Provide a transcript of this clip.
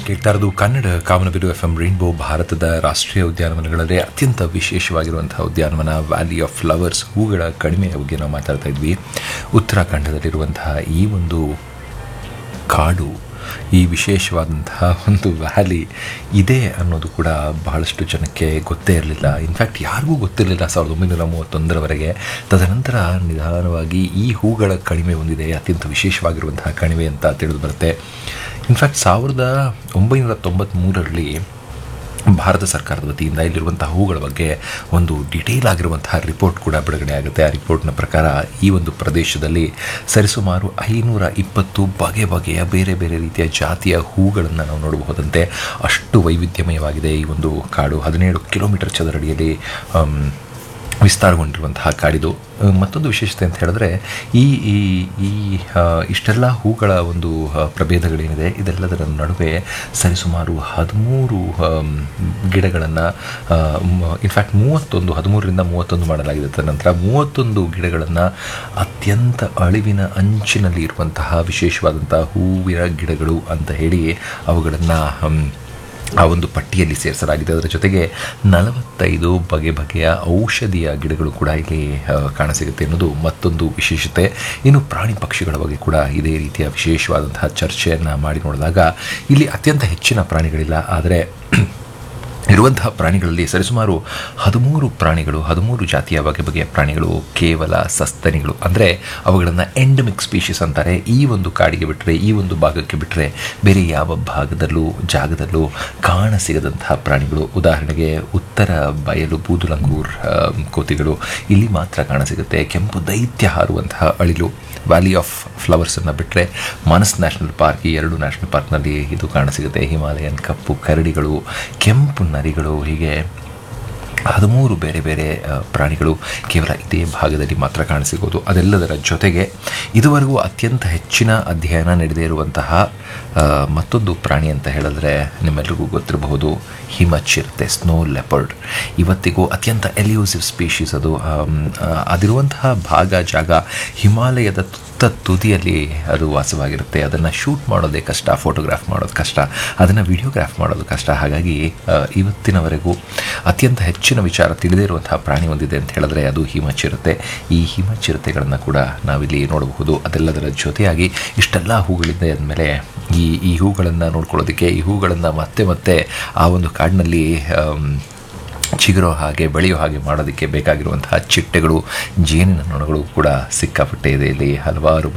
ಕೇಳ್ತಾ ಇರೋದು ಕನ್ನಡ ಕಾಮನಬಿರು ಎಫ್ ಎಂ ರೈನ್ಬೋ ಭಾರತದ ರಾಷ್ಟ್ರೀಯ ಉದ್ಯಾನವನಗಳಲ್ಲಿ ಅತ್ಯಂತ ವಿಶೇಷವಾಗಿರುವಂತಹ ಉದ್ಯಾನವನ ವ್ಯಾಲಿ ಆಫ್ ಫ್ಲವರ್ಸ್ ಹೂಗಳ ಕಡಿಮೆಯ ಬಗ್ಗೆ ನಾವು ಮಾತಾಡ್ತಾ ಇದ್ವಿ ಉತ್ತರಾಖಂಡದಲ್ಲಿರುವಂತಹ ಈ ಒಂದು ಕಾಡು ಈ ವಿಶೇಷವಾದಂತಹ ಒಂದು ವ್ಯಾಲಿ ಇದೆ ಅನ್ನೋದು ಕೂಡ ಬಹಳಷ್ಟು ಜನಕ್ಕೆ ಗೊತ್ತೇ ಇರಲಿಲ್ಲ ಇನ್ಫ್ಯಾಕ್ಟ್ ಯಾರಿಗೂ ಗೊತ್ತಿರಲಿಲ್ಲ ಸಾವಿರದ ಒಂಬೈನೂರ ಮೂವತ್ತೊಂದರವರೆಗೆ ತದನಂತರ ನಿಧಾನವಾಗಿ ಈ ಹೂಗಳ ಕಣಿವೆ ಹೊಂದಿದೆ ಅತ್ಯಂತ ವಿಶೇಷವಾಗಿರುವಂತಹ ಕಣಿವೆ ಅಂತ ತಿಳಿದು ಬರುತ್ತೆ ಇನ್ಫ್ಯಾಕ್ಟ್ ಸಾವಿರದ ಒಂಬೈನೂರ ತೊಂಬತ್ತ್ಮೂರರಲ್ಲಿ ಭಾರತ ಸರ್ಕಾರದ ವತಿಯಿಂದ ಇಲ್ಲಿರುವಂತಹ ಹೂಗಳ ಬಗ್ಗೆ ಒಂದು ಡಿಟೇಲ್ ಆಗಿರುವಂತಹ ರಿಪೋರ್ಟ್ ಕೂಡ ಬಿಡುಗಡೆ ಆಗುತ್ತೆ ಆ ರಿಪೋರ್ಟ್ನ ಪ್ರಕಾರ ಈ ಒಂದು ಪ್ರದೇಶದಲ್ಲಿ ಸರಿಸುಮಾರು ಐನೂರ ಇಪ್ಪತ್ತು ಬಗೆ ಬಗೆಯ ಬೇರೆ ಬೇರೆ ರೀತಿಯ ಜಾತಿಯ ಹೂಗಳನ್ನು ನಾವು ನೋಡಬಹುದಂತೆ ಅಷ್ಟು ವೈವಿಧ್ಯಮಯವಾಗಿದೆ ಈ ಒಂದು ಕಾಡು ಹದಿನೇಳು ಕಿಲೋಮೀಟರ್ ಚದರಡಿಯಲ್ಲಿ ಆಮ್, ವಿಸ್ತಾರಗೊಂಡಿರುವಂತಹ ಕಾಡಿದು ಅಹ್, ಮತ್ತೊಂದು ವಿಶೇಷತೆ ಅಂತ ಹೇಳಿದ್ರೆ ಈ ಈ ಈ ಆ, ಇಷ್ಟೆಲ್ಲ ಹೂಗಳ ಒಂದು ಆ, ಪ್ರಭೇದಗಳೇನಿದೆ ಇದೆಲ್ಲದರ ನಡುವೆ ಸರಿಸುಮಾರು ಹದಿಮೂರು ಗಿಡಗಳನ್ನು ಇನ್ಫ್ಯಾಕ್ಟ್ ಮೂವತ್ತೊಂದು ಹದಿಮೂರರಿಂದ ಮೂವತ್ತೊಂದು ಮಾಡಲಾಗಿದೆ ತದನಂತರ ಮೂವತ್ತೊಂದು ಗಿಡಗಳನ್ನು ಅತ್ಯಂತ ಅಳಿವಿನ ಅಂಚಿನಲ್ಲಿ ಇರುವಂತಹ ವಿಶೇಷವಾದಂತಹ ಹೂವಿನ ಗಿಡಗಳು ಅಂತ ಹೇಳಿ ಅವುಗಳನ್ನು ಆ ಒಂದು ಪಟ್ಟಿಯಲ್ಲಿ ಸೇರಿಸಲಾಗಿದೆ ಅದರ ಜೊತೆಗೆ ನಲವತ್ತೈದು ಬಗೆ ಬಗೆಯ ಔಷಧಿಯ ಗಿಡಗಳು ಕೂಡ ಇಲ್ಲಿ ಆ, ಕಾಣಸಿಗುತ್ತೆ ಅನ್ನೋದು ಮತ್ತೊಂದು ವಿಶೇಷತೆ ಇನ್ನು ಪ್ರಾಣಿ ಪಕ್ಷಿಗಳ ಬಗ್ಗೆ ಕೂಡ ಇದೇ ರೀತಿಯ ವಿಶೇಷವಾದಂತಹ ಚರ್ಚೆಯನ್ನು ಮಾಡಿ ನೋಡಿದಾಗ ಇಲ್ಲಿ ಅತ್ಯಂತ ಹೆಚ್ಚಿನ ಪ್ರಾಣಿಗಳಿಲ್ಲ ಆದರೆ ಇರುವಂತಹ ಪ್ರಾಣಿಗಳಲ್ಲಿ ಸರಿಸುಮಾರು ಹದಿಮೂರು ಪ್ರಾಣಿಗಳು ಹದಿಮೂರು ಜಾತಿಯ ಬಗೆ ಬಗೆಯ ಪ್ರಾಣಿಗಳು ಕೇವಲ ಸಸ್ತನಿಗಳು ಅಂದರೆ ಅವುಗಳನ್ನು ಎಂಡಮಿಕ್ ಸ್ಪೀಷೀಸ್ ಅಂತಾರೆ ಈ ಒಂದು ಕಾಡಿಗೆ ಬಿಟ್ಟರೆ ಈ ಒಂದು ಭಾಗಕ್ಕೆ ಬಿಟ್ಟರೆ ಬೇರೆ ಯಾವ ಭಾಗದಲ್ಲೂ ಜಾಗದಲ್ಲೂ ಕಾಣಸಿಗದಂತಹ ಪ್ರಾಣಿಗಳು ಉದಾಹರಣೆಗೆ ಉತ್ತರ ಬಯಲು ಬೂದುಲಂಗೂರ್ ಆ, ಕೋತಿಗಳು ಇಲ್ಲಿ ಮಾತ್ರ ಕಾಣಸಿಗುತ್ತೆ ಕೆಂಪು ದೈತ್ಯ ಹಾರುವಂತಹ ಅಳಿಲು ವ್ಯಾಲಿ ಆಫ್ ಫ್ಲವರ್ಸನ್ನು ಬಿಟ್ಟರೆ ಮಾನಸ್ ನ್ಯಾಷನಲ್ ಪಾರ್ಕ್ ಈ ಎರಡು ನ್ಯಾಷನಲ್ ಪಾರ್ಕ್ನಲ್ಲಿ ಇದು ಕಾಣಸಿಗುತ್ತೆ ಹಿಮಾಲಯನ್ ಕಪ್ಪು ಕರಡಿಗಳು ಕೆಂಪು ನರಿಗಳು ಹೀಗೆ ಹದಿಮೂರು ಬೇರೆ ಬೇರೆ ಆ, ಪ್ರಾಣಿಗಳು ಕೇವಲ ಇದೇ ಭಾಗದಲ್ಲಿ ಮಾತ್ರ ಕಾಣಸಿಗೋದು ಅದೆಲ್ಲದರ ಜೊತೆಗೆ ಇದುವರೆಗೂ ಅತ್ಯಂತ ಹೆಚ್ಚಿನ ಅಧ್ಯಯನ ನಡೆದೇ ಇರುವಂತಹ ಆ, ಮತ್ತೊಂದು ಪ್ರಾಣಿ ಅಂತ ಹೇಳಿದ್ರೆ ನಿಮ್ಮೆಲ್ಲರಿಗೂ ಗೊತ್ತಿರಬಹುದು ಹಿಮಚಿರತೆ ಸ್ನೋ ಲೆಪರ್ಡ್ ಇವತ್ತಿಗೂ ಅತ್ಯಂತ ಎಲ್ಯೂಸಿವ್ ಸ್ಪೀಶೀಸ್ ಅದು ಆಮ್, ಆ, ಅದಿರುವಂತಹ ಭಾಗ ಜಾಗ ಹಿಮಾಲಯದ ತುತ್ತ ತುದಿಯಲ್ಲಿ ಅದು ವಾಸವಾಗಿರುತ್ತೆ ಅದನ್ನು ಶೂಟ್ ಮಾಡೋದೇ ಕಷ್ಟ ಫೋಟೋಗ್ರಾಫ್ ಮಾಡೋದು ಕಷ್ಟ ಅದನ್ನು ವಿಡಿಯೋಗ್ರಾಫ್ ಮಾಡೋದು ಕಷ್ಟ ಹಾಗಾಗಿ ಆ, ಇವತ್ತಿನವರೆಗೂ ಅತ್ಯಂತ ಹೆಚ್ಚಿನ ವಿಚಾರ ತಿಳಿದೇ ಇರುವಂತಹ ಪ್ರಾಣಿ ಒಂದಿದೆ ಅಂತ ಹೇಳಿದ್ರೆ ಅದು ಹಿಮಚಿರತೆ ಈ ಹಿಮಚಿರತೆಗಳನ್ನು ಕೂಡ ನಾವಿಲ್ಲಿ ನೋಡಬಹುದು ಅದೆಲ್ಲದರ ಜೊತೆಯಾಗಿ ಇಷ್ಟೆಲ್ಲ ಹೂಗಳಿದೆ ಅಂದಮೇಲೆ ಈ ಈ ಹೂಗಳನ್ನು ನೋಡ್ಕೊಳ್ಳೋದಕ್ಕೆ ಈ ಹೂಗಳನ್ನು ಮತ್ತೆ ಮತ್ತೆ ಆ ಒಂದು ಕಾಡಿನಲ್ಲಿ ಆಮ್, ಚಿಗುರೋ ಹಾಗೆ ಬೆಳೆಯೋ ಹಾಗೆ ಮಾಡೋದಕ್ಕೆ ಬೇಕಾಗಿರುವಂತಹ ಚಿಟ್ಟೆಗಳು ಜೇನಿನ ನೊಣಗಳು ಕೂಡ ಸಿಕ್ಕಾಪಟ್ಟೆ ಇದೆ ಇಲ್ಲಿ ಹಲವಾರು